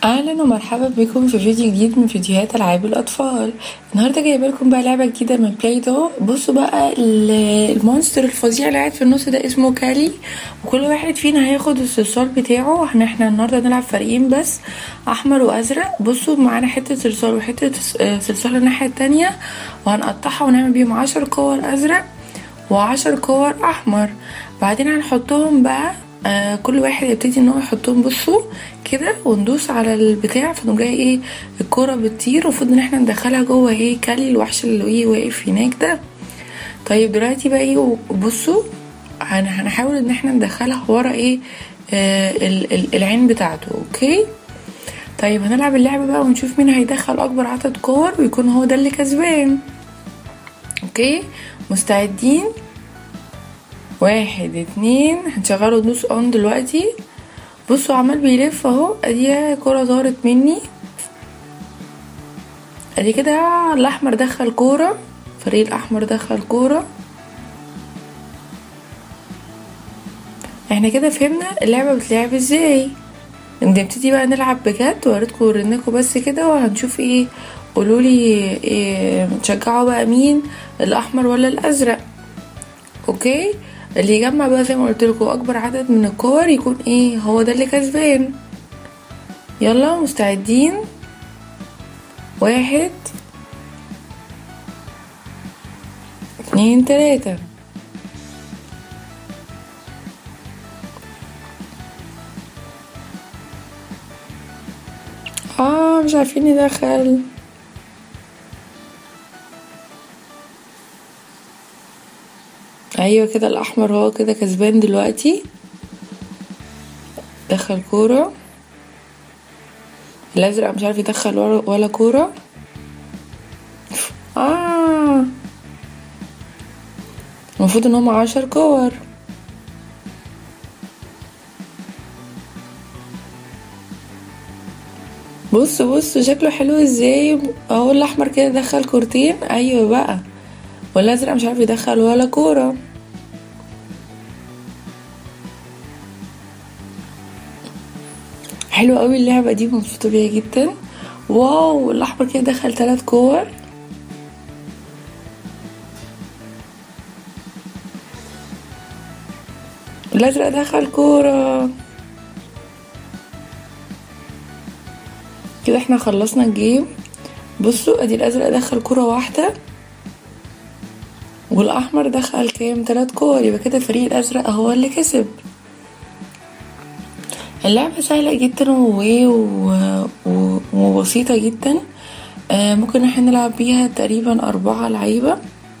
اهلا ومرحبا بكم في فيديو جديد من فيديوهات العاب الاطفال النهارده جايبه لكم بقى لعبه جديده من بلاي دو بصوا بقى ال- المونستر الفظيع اللي قاعد في النص ده اسمه كالي وكل واحد فينا هياخد الصلصال بتاعه احنا احنا النهارده هنلعب فريقين بس احمر وازرق بصوا معانا حته صلصال وحته صلصال الناحيه التانية وهنقطعها ونعمل بيهم عشر كور ازرق وعشر كور احمر بعدين هنحطهم بقى آه كل واحد يبتدي ان هو يحطهم بصوا كده وندوس على البتاع فتقوم جاي ايه الكوره بتطير وفضل ان احنا ندخلها جوه ايه كالي الوحش اللي ايه واقف هناك ده طيب دلوقتي بقى ايه بصوا هن- هنحاول ان احنا ندخلها ورا ايه آه ال- ال- العين بتاعته اوكي طيب هنلعب اللعبه بقى ونشوف مين هيدخل اكبر عدد كور ويكون هو ده اللي كسبان اوكي مستعدين واحد اتنين هنشغله دوس اون دلوقتي بصوا عمال بيلف اهو ادي كرة طارت مني ادي كده الاحمر دخل كورة فريق الاحمر دخل كورة احنا كده فهمنا اللعبة بتلعب ازاي نبتدي بقى نلعب بجد ووريتكم وريناكم بس كده وهنشوف ايه قولولي إيه تشجعوا بقى مين الاحمر ولا الازرق اوكي اللي يجمع بقى زي ما قلت لكم اكبر عدد من الكور يكون ايه هو ده اللي كسبان يلا مستعدين واحد اتنين تلاتة اه مش عارفين ندخل ايوه كده الاحمر هو كده كسبان دلوقتي دخل كورة الازرق مش عارف يدخل ولا, ولا كورة اه المفروض ان هم عشر كور بص بص شكله حلو ازاي اهو الاحمر كده دخل كورتين ايوه بقى والازرق مش عارف يدخل ولا كوره حلوة قوي اللعبة دي مبسوطة بيها جدا واو الأحمر كده دخل ثلاث كور الأزرق دخل كورة كده احنا خلصنا الجيم بصوا ادي الأزرق دخل كورة واحدة والأحمر دخل كام تلات كور يبقى كده الفريق الأزرق هو اللي كسب اللعبة سهلة جدا و... و... وبسيطة جدا آه ممكن احنا نلعب بيها تقريبا أربعة لعيبة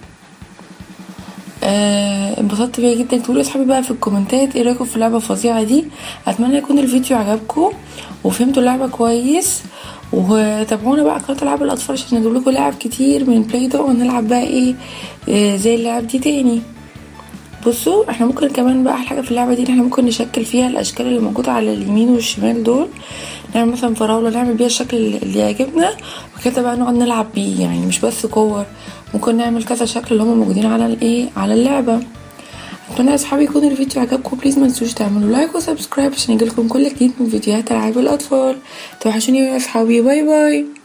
آه انبسطت بيها جدا تقولوا اصحابي بقى في الكومنتات ايه رايكم في اللعبة الفظيعة دي اتمنى يكون الفيديو عجبكم وفهمتوا اللعبة كويس وتابعونا بقى قناة العاب الاطفال عشان نجيب لكم لعب كتير من بلاي دو ونلعب بقى ايه آه زي اللعب دي تاني بصوا احنا ممكن كمان بقى احلى حاجه في اللعبه دي ان احنا ممكن نشكل فيها الاشكال اللي موجوده على اليمين والشمال دول نعمل مثلا فراوله نعمل بيها الشكل اللي يعجبنا وكده بقى نقعد نلعب بيه يعني مش بس كور ممكن نعمل كذا شكل اللي هم موجودين على الايه على اللعبه اتمنى يا اصحابي يكون الفيديو عجبكم بليز ما تنسوش تعملوا لايك وسبسكرايب عشان يجيلكم كل جديد من فيديوهات العاب الاطفال توحشوني يا اصحابي باي باي